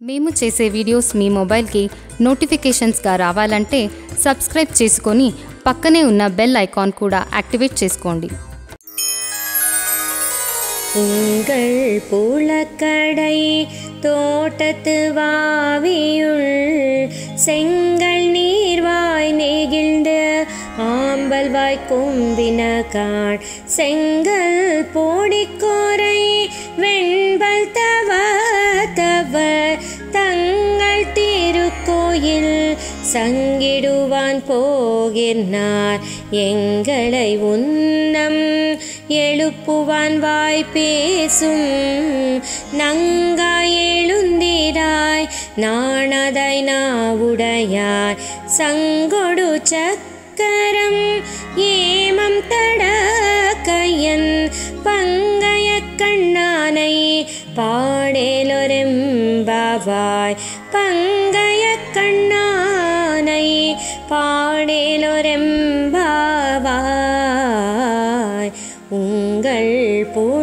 మేము చేసే వీడియోస్ మీ మొబైల్కి నోటిఫికేషన్స్గా రావాలంటే సబ్స్క్రైబ్ చేసుకొని పక్కనే ఉన్న బెల్ ఐకాన్ కూడా యాక్టివేట్ చేసుకోండి உங்கள் பூளக்கடை தோட்டத்து வாவியுள் செங்கல் நீர்வாய் நெகிழ்ந்து ஆம்பல் வாய் கொம்பின காண் செங்கல் போடிக்கோரை வெண்பல் தவ தவ தங்கள் திருக்கோயில் சங்கிடுவான் போகின்றார் எங்களை உன்னம் எழுப்புவான் வாய் பேசும் நங்காய் எழுந்திராய் நாணதாய் நாவுடையாய் சங்கொடு சக்கரம் ஏமம் தட கையன் பங்கைய கண்ணானை பாடேலொரெம்பாவாய் பங்கைய கண்ணானை பாடேலொரெம்பாவாய் உங்கள் பூ